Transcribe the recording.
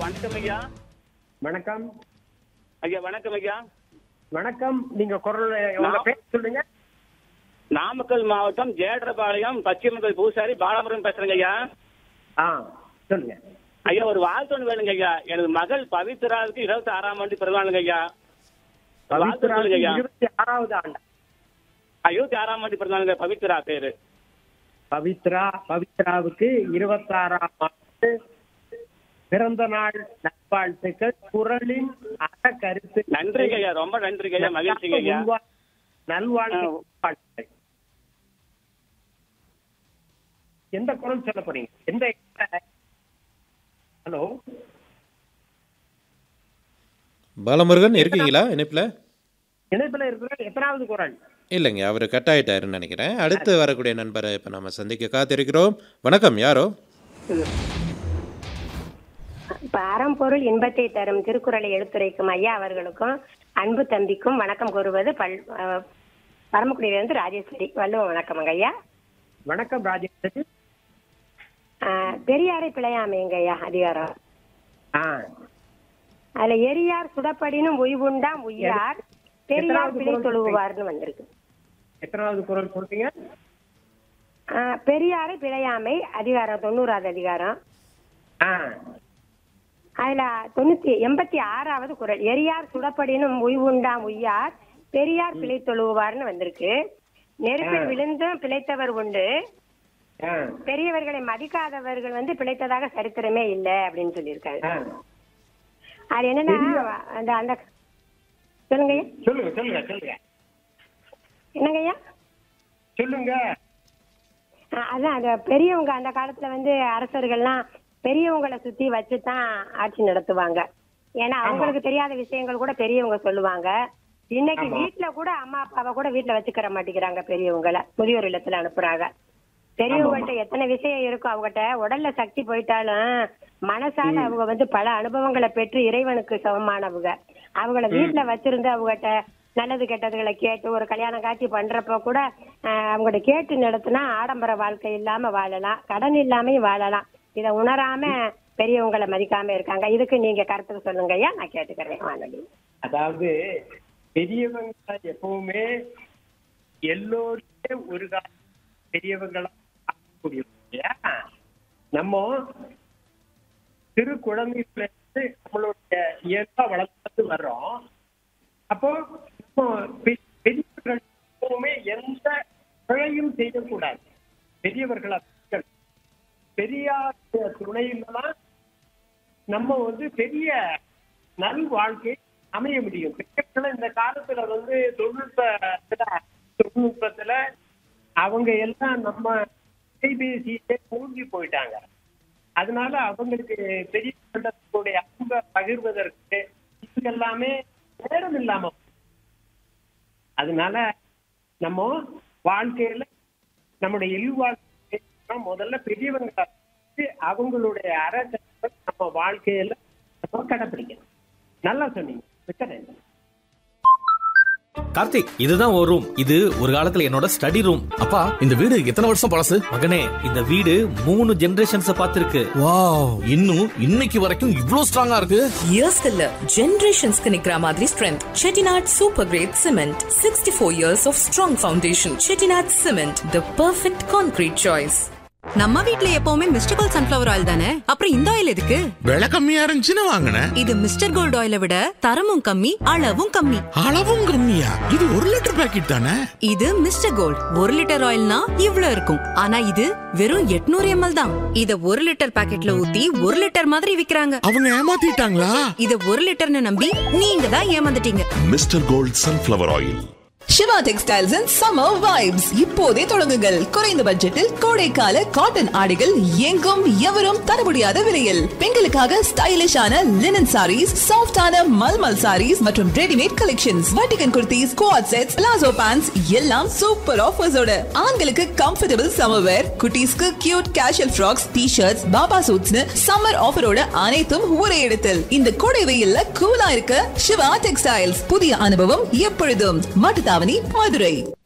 வணக்கம் ஐயா வணக்கம் ஐயா வணக்கம் ஐயா வணக்கம் நீங்க குரல் உங்க நான்- பேர் சொல்லுங்க நாமக்கல் மாவட்டம் ஜேடரபாளையம் பச்சிமங்கல் பூசாரி பாலமுருகன் பேசுறேங்க ஐயா ஆ சொல்லுங்க ஐயா ஒரு வாழ்த்து ஒன்று வேணுங்க ஐயா எனது மகள் பவித்ராவுக்கு இருபத்தி ஆறாம் ஆண்டு பிறந்தாளுங்க ஐயா வாழ்த்து சொல்லுங்க ஐயா இருபத்தி ஆறாவது ஆண்டு ஆ, இருபத்தி ஆறாம் ஆண்டு பிறந்தாளுங்க பவித்ரா பேரு பவித்ரா பவித்ராவுக்கு இருபத்தாறாம் ஆண்டு பிறந்த நாள் நல்வாழ்த்துக்கள் குரலின் அற கருத்து நன்றிங்க ஐயா ரொம்ப நன்றிங்க ஐயா மகிழ்ச்சிங்க ஐயா நல்வாழ்த்து எந்த குரல் சொல்ல போறீங்க எந்த ஹலோ பாலமுருகன் இருக்கீங்களா இணைப்பில் இணைப்புல இருக்கிற எத்தனாவது குரல் இல்லைங்க அவர் கட் ஆயிட்டாருன்னு நினைக்கிறேன் அடுத்து வரக்கூடிய நண்பரை இப்போ நம்ம சந்திக்க காத்திருக்கிறோம் வணக்கம் யாரோ பரம்பொருள் இன்பத்தை தரும் திருக்குறளை எடுத்துரைக்கும் ஐயா அவர்களுக்கும் அன்பு தம்பிக்கும் வணக்கம் கூறுவது பல் அஹ், பரமக்குடியிலிருந்து ராஜேஸ்வரி வள்ளுவ வணக்கம்ங்க ஐயா வணக்கம் ராஜேஸ்வரி அஹ், பெரியாரை பிழையாமைங்க ஐயா அதிகாரம் ஆ அதுல எரியார் சுடப்படினும் உய்வுண்டாம் உய்யார் பெரியார் எத்தனாவது பிழை குறள் தொழுவார்னு வந்திருக்கு எத்தனாவது குரல் சொல்றீங்க அஹ், பெரியாரை பிழையாமை அதிகாரம் தொண்ணூறாவது அதிகாரம் ஆ அதுல தொண்ணூத்தி எண்பத்தி ஆறாவது குறள் எரியார் சுடப்படினும் உய்வுண்டாம் உய்யார் பெரியார் பிழை தொழுவார்னு வந்திருக்கு நெருப்பில் விழுந்தும் பிழைத்தவர் உண்டு ஆ பெரியவர்களை மதிக்காதவர்கள் வந்து பிழைத்ததாக சரித்திரமே இல்ல அப்படின்னு சொல்லியிருக்காரு ஆ. அது என்னன்னா அந்த அந்த சொல்லுங்க ஐயா சொல்லுங்க சொல்லுங்க சொல்லுங்க என்னங்க ஐயா சொல்லுங்க அஹ் அதான் அந்த பெரியவங்க அந்த காலத்துல வந்து அரசர்கள்லாம் பெரியவங்களை சுத்தி வச்சுதான் ஆட்சி நடத்துவாங்க ஏன்னா அவங்களுக்கு தெரியாத விஷயங்கள் கூட பெரியவங்க சொல்லுவாங்க இன்னைக்கு வீட்டுல கூட அம்மா அப்பாவை கூட வீட்டுல வச்சுக்கிற மாட்டேங்கிறாங்க பெரியவங்கள முதியோர் இல்லத்துல அனுப்புறாங்க பெரியவங்கள்ட்ட எத்தனை விஷயம் இருக்கும் அவங்ககிட்ட உடல்ல சக்தி போயிட்டாலும் மனசால அவங்க வந்து பல அனுபவங்களை பெற்று இறைவனுக்கு சமமானவங்க அவங்கள வீட்டுல வச்சிருந்து அவங்ககிட்ட நல்லது கெட்டதுகளை கேட்டு ஒரு கல்யாணம் காட்சி பண்றப்ப கூட ஆஹ், அவங்கள்ட்ட கேட்டு நடத்தினா ஆடம்பர வாழ்க்கை இல்லாம வாழலாம் கடன் இல்லாமையும் வாழலாம் இத உணராம பெரியவங்களை மதிக்காம இருக்காங்க இதுக்கு நீங்க கருத்துக்கு சொல்லுங்க ஐயா நான் கேட்டுக்கிறேன் வானொலி அதாவது பெரியவங்க எப்பவுமே எல்லோருமே ஒரு கால பெரியவங்களா ஆகக்கூடியவங்க இல்லையா? நம்ம சிறு குழந்தைகளை இருந்து நம்மளுடைய இயல்பா வளர்த்து வர்றோம் அப்போ நம்ம பெ- பெரியவர்கள் எப்பவுமே எந்த பிழையும் செய்யக்கூடாது பெரியவர்கள் அப்படி பெரியார் துணையில தான் நம்ம வந்து பெரிய நல் வாழ்க்கை அமைய முடியும் பெரியவர்கள் இந்த காலத்துல வந்து தொழில்நுட்பத்துல தொழில்நுட்பத்துல அவங்க எல்லாம் நம்ம கைபேசியிலே மூழ்கி போயிட்டாங்க அதனால அவங்களுக்கு பெரியவர்களுடைய அன்பை பகிர்வதற்கு இது எல்லாமே நேரம் இல்லாம போச்சு. அதனால நம்ம வாழ்க்கையில நம்முடைய இல்வாழ்க்கை முதல்ல பெரியவங்க அவங்களுடைய அறத்தை நம்ம வாழ்க்கையில நம்ம கடைப்பிடிக்கணும் நல்லா சொன்னீங்க மிக்க நன்றி கார்த்திக் இதுதான் ஒரு ரூம் இது ஒரு காலத்துல என்னோட ஸ்டடி ரூம் அப்பா இந்த வீடு எத்தனை வருஷம் பழசு மகனே இந்த வீடு மூணு ஜெனரேஷன்ஸ் பார்த்திருக்கு வாவ் இன்னும் இன்னைக்கு வரைக்கும் இவ்ளோ ஸ்ட்ராங்கா இருக்கு இயர்ஸ்க்கு இல்ல ஜெனரேஷன்ஸ்க்கு நிக்கிற மாதிரி strength Chettinad super great cement sixty four years of strong foundation Chettinad cement the perfect concrete choice நம்ம வீட்ல எப்பவுமே மிஸ்டர் கோல்ட் சன்ஃபிளவர் ஆயில் தானே அப்புறம் இந்த ஆயில் எதுக்கு விலை கம்மியா இருந்துச்சுன்னு வாங்கினேன் இது மிஸ்டர் கோல்ட் ஆயிலை விட தரமும் கம்மி அளவும் கம்மி அளவும் கம்மியா இது ஒரு லிட்டர் பாக்கெட் தானே இது மிஸ்டர் கோல்ட் ஒரு லிட்டர் ஆயில்னா இவ்ளோ இருக்கும் ஆனா இது வெறும் 800 எம்எல் தான் இத ஒரு லிட்டர் பாக்கெட்ல ஊத்தி ஒரு லிட்டர் மாதிரி விக்கிறாங்க அவங்க ஏமாத்திட்டாங்களா இத ஒரு லிட்டர்னு நம்பி நீங்க தான் ஏமாந்துட்டீங்க mister gold sunflower oil Siva textiles and summer vibes இப்போதே தொடங்குங்கள் குறைந்த பட்ஜெட்டில் கோடைக்கால காட்டன் ஆடைகள் எங்கும் எவரும் தர முடியாத விலையில் பெண்களுக்காக ஸ்டைலிஷான லினன் சாரீஸ் சாஃப்டான மல்மல் சாரீஸ் மற்றும் ரெடிமேட் கலெக்ஷன்ஸ் வட்டிகன் kurtis quad sets palazzo pants எல்லாம் சூப்பர் ஆஃபர்ஸோட ஆண்களுக்கு கம்ஃபர்டபுள் சம்மர் வேர் குட்டீஸ்க்கு cute casual frocks T shirts baba சூட்ஸ்னு சம்மர் ஆஃபரோட அனைத்தும் ஒரே இடத்தில் இந்த கோடை வெயில்ல கூலா இருக்க சிவா டெக்ஸ்டைல்ஸ் புதிய அனுபவம் எப்பொழுதும் மாட்டுத்தாவணி மதுரை